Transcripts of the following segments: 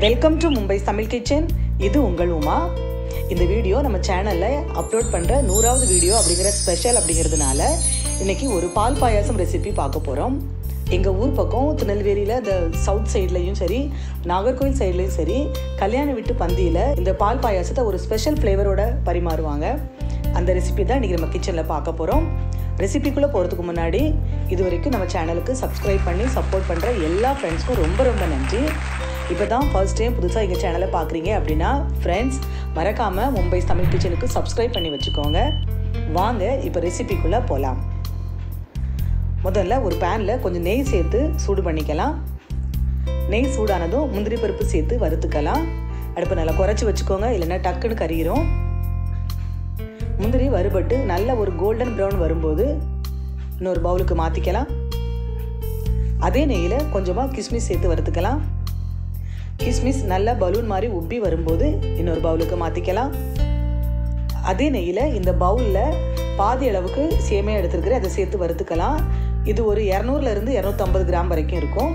welcome to Mumbai Tamil kitchen இது உங்கள் உமா இந்த வீடியோ நம்ம சேனலில் அப்லோட் பண்ணுற நூறாவது வீடியோ அப்படிங்கிற ஸ்பெஷல் அப்படிங்கிறதுனால இன்னைக்கு ஒரு பால் பாயாசம் ரெசிபி பார்க்க போகிறோம் எங்கள் ஊர் பக்கம் திருநெல்வேலியில் இந்த சவுத் சைட்லேயும் சரி நாகர்கோவில் சைட்லேயும் சரி கல்யாண வீட்டு பந்தியில் இந்த பால் பாயாசத்தை ஒரு ஸ்பெஷல் ஃப்ளேவரோட பரிமாறுவாங்க அந்த ரெசிபி தான் இன்றைக்கி நம்ம கிச்சனில் பார்க்க போகிறோம் ரெசிபிக்குள்ளே போகிறதுக்கு முன்னாடி இது வரைக்கும் நம்ம சேனலுக்கு சப்ஸ்கிரைப் பண்ணி சப்போர்ட் பண்ணுற எல்லா ஃப்ரெண்ட்ஸ்க்கும் ரொம்ப ரொம்ப நன்றி இப்போ தான் ஃபர்ஸ்ட் டைம் புதுசாக எங்கள் சேனலை பார்க்குறீங்க அப்படின்னா ஃப்ரெண்ட்ஸ் மறக்காமல் மும்பை தமிழ் கிச்சனுக்கு சப்ஸ்கிரைப் பண்ணி வச்சுக்கோங்க வாங்க இப்போ ரெசிபிக்குள்ளே போகலாம் முதல்ல ஒரு பேனில் கொஞ்சம் நெய் சேர்த்து சூடு பண்ணிக்கலாம் நெய் சூடானதும் முந்திரி பருப்பு சேர்த்து வறுத்துக்கலாம் அடுப்பை நல்லா குறைச்சி வச்சுக்கோங்க இல்லைன்னா டக்குன்னு கறிகிறோம் முந்திரி வறுபட்டு நல்ல ஒரு கோல்டன் ப்ரௌன் வரும்போது இன்னொரு பவுலுக்கு மாற்றிக்கலாம் அதே நெய்யில் கொஞ்சமாக கிஸ்மிஸ் சேர்த்து வறுத்துக்கலாம் கிஸ்மிஸ் நல்ல பலூன் மாதிரி உப்பி வரும்போது இன்னொரு பவுலுக்கு மாற்றிக்கலாம் அதே நெய்யில் இந்த பவுலில் பாதி அளவுக்கு சேமையாக எடுத்துருக்குற அதை சேர்த்து வறுத்துக்கலாம் இது ஒரு இரநூறுலேருந்து இரநூத்தம்பது கிராம் வரைக்கும் இருக்கும்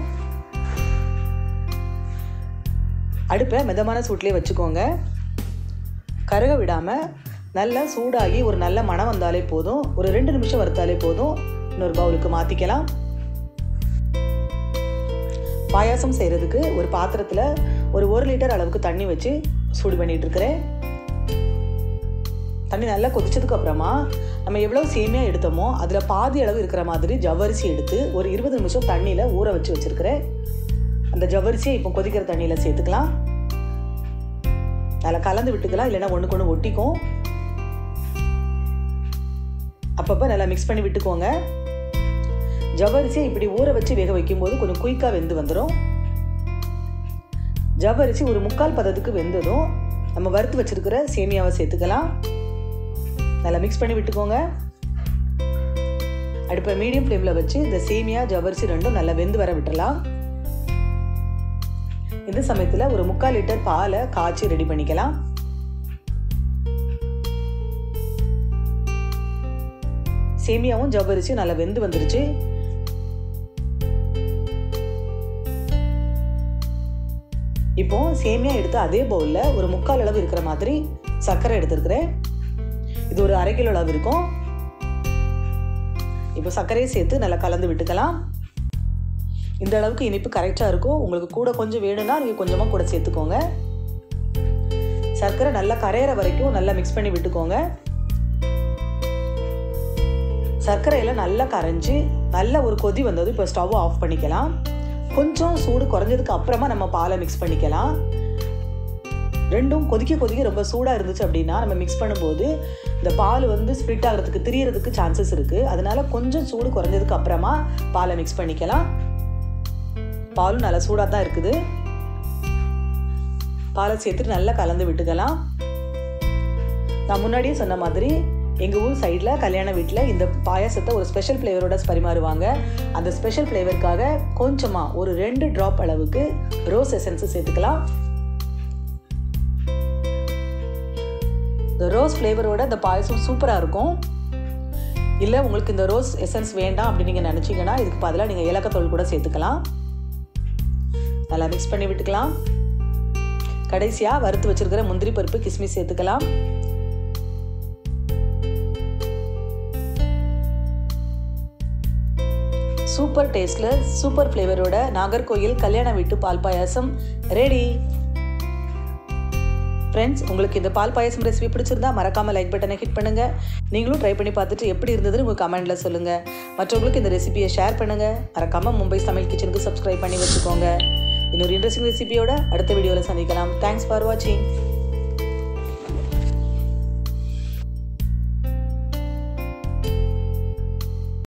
அடுப்பை மிதமான சூட்லேயே வச்சுக்கோங்க கருக விடாமல் நல்லா சூடாகி ஒரு நல்ல மனம் வந்தாலே போதும் ஒரு ரெண்டு நிமிஷம் வறுத்தாலே போதும் இன்னொரு பவுலுக்கு மாற்றிக்கலாம் பாயாசம் செய்கிறதுக்கு ஒரு பாத்திரத்தில் ஒரு ஒரு லிட்டர் அளவுக்கு தண்ணி வச்சு சூடு பண்ணிட்டு இருக்கிறேன் தண்ணி நல்லா கொதிச்சதுக்கு அப்புறமா நம்ம எவ்வளோ சேமியாக எடுத்தோமோ அதில் பாதி அளவு இருக்கிற மாதிரி ஜவ்வரிசி எடுத்து ஒரு இருபது நிமிஷம் தண்ணியில் ஊற வச்சு வச்சுருக்கிறேன் அந்த ஜவ்வரிசியை இப்போ கொதிக்கிற தண்ணியில் சேர்த்துக்கலாம் நல்லா கலந்து விட்டுக்கலாம் இல்லைன்னா ஒன்றுக்கு ஒன்று ஒட்டிக்கும் அப்பப்போ நல்லா மிக்ஸ் பண்ணி விட்டுக்கோங்க ஜவ்வரிசியை இப்படி ஊற வச்சு வேக வைக்கும்போது கொஞ்சம் குயிக்காக வெந்து வந்துடும் ஜவ்வரிசி ஒரு முக்கால் பதத்துக்கு வெந்ததும் நம்ம வறுத்து வச்சிருக்கிற சேமியாவை சேர்த்துக்கலாம் நல்லா மிக்ஸ் பண்ணி விட்டுக்கோங்க அடுப்பை மீடியம் ஃப்ளேமில் வச்சு இந்த சேமியா ஜவ்வரிசி ரெண்டும் நல்லா வெந்து வர விட்டுறலாம் இந்த சமயத்தில் ஒரு முக்கால் லிட்டர் பாலை காய்ச்சி ரெடி பண்ணிக்கலாம் சேமியாவும் ஜவ்வரிசியும் நல்லா வெந்து வந்துருச்சு இப்போ சேமியா எடுத்து அதே பவுலில் ஒரு முக்கால் அளவு இருக்கிற மாதிரி சர்க்கரை எடுத்துருக்கிறேன் இது ஒரு அரை கிலோ அளவு இருக்கும் இப்போ சர்க்கரையை சேர்த்து நல்லா கலந்து விட்டுக்கலாம் இந்த அளவுக்கு இனிப்பு கரெக்டாக இருக்கும் உங்களுக்கு கூட கொஞ்சம் வேணும்னா நீங்கள் கொஞ்சமாக கூட சேர்த்துக்கோங்க சர்க்கரை நல்லா கரையிற வரைக்கும் நல்லா மிக்ஸ் பண்ணி விட்டுக்கோங்க சர்க்கரையில் நல்லா கரைஞ்சி நல்ல ஒரு கொதி வந்தது இப்போ ஸ்டவ் ஆஃப் பண்ணிக்கலாம் கொஞ்சம் சூடு குறைஞ்சதுக்கு அப்புறமா நம்ம பாலை மிக்ஸ் பண்ணிக்கலாம் ரெண்டும் கொதிக்க கொதிக்க ரொம்ப சூடாக இருந்துச்சு அப்படின்னா நம்ம மிக்ஸ் பண்ணும்போது இந்த பால் வந்து ஸ்ப்ளிட் ஆகிறதுக்கு திரியறதுக்கு சான்சஸ் இருக்குது அதனால கொஞ்சம் சூடு குறைஞ்சதுக்கு அப்புறமா பாலை மிக்ஸ் பண்ணிக்கலாம் பாலும் நல்லா சூடாக தான் இருக்குது பாலை சேர்த்துட்டு நல்லா கலந்து விட்டுக்கலாம் நான் முன்னாடியே சொன்ன மாதிரி எங்கள் ஊர் சைடில் கல்யாண வீட்டில் இந்த பாயாசத்தை ஒரு ஸ்பெஷல் ஃப்ளேவரோட பரிமாறுவாங்க அந்த ஸ்பெஷல் ஃப்ளேவருக்காக கொஞ்சமாக ஒரு ரெண்டு ட்ராப் அளவுக்கு ரோஸ் எசன்ஸு சேர்த்துக்கலாம் இந்த ரோஸ் ஃப்ளேவரோட இந்த பாயசம் சூப்பராக இருக்கும் இல்லை உங்களுக்கு இந்த ரோஸ் எசன்ஸ் வேண்டாம் அப்படின்னு நீங்கள் நினச்சிங்கன்னா இதுக்கு பதிலாக நீங்கள் ஏலக்கத்தோல் கூட சேர்த்துக்கலாம் நல்லா மிக்ஸ் பண்ணி விட்டுக்கலாம் கடைசியாக வறுத்து வச்சுருக்கிற முந்திரி பருப்பு கிஸ்மிஸ் சேர்த்துக்கலாம் சூப்பர் டேஸ்டில் சூப்பர் ஃப்ளேவரோட நாகர்கோயில் கல்யாண வீட்டு பால் பாயாசம் ரெடி ஃப்ரெண்ட்ஸ் உங்களுக்கு இந்த பால் பாயாசம் ரெசிபி பிடிச்சிருந்தா மறக்காமல் லைக் பட்டனை ஹிட் பண்ணுங்கள் நீங்களும் ட்ரை பண்ணி பார்த்துட்டு எப்படி இருந்ததுன்னு உங்கள் கமெண்ட்டில் சொல்லுங்கள் மற்றவங்களுக்கு இந்த ரெசிபியை ஷேர் பண்ணுங்கள் மறக்காமல் மும்பை சமையல் கிச்சனுக்கு சப்ஸ்கிரைப் பண்ணி வச்சுக்கோங்க இன்னொரு இன்ட்ரெஸ்டிங் ரெசிபியோட அடுத்த வீடியோவில் சந்திக்கலாம் தேங்க்ஸ் ஃபார் வாட்சிங்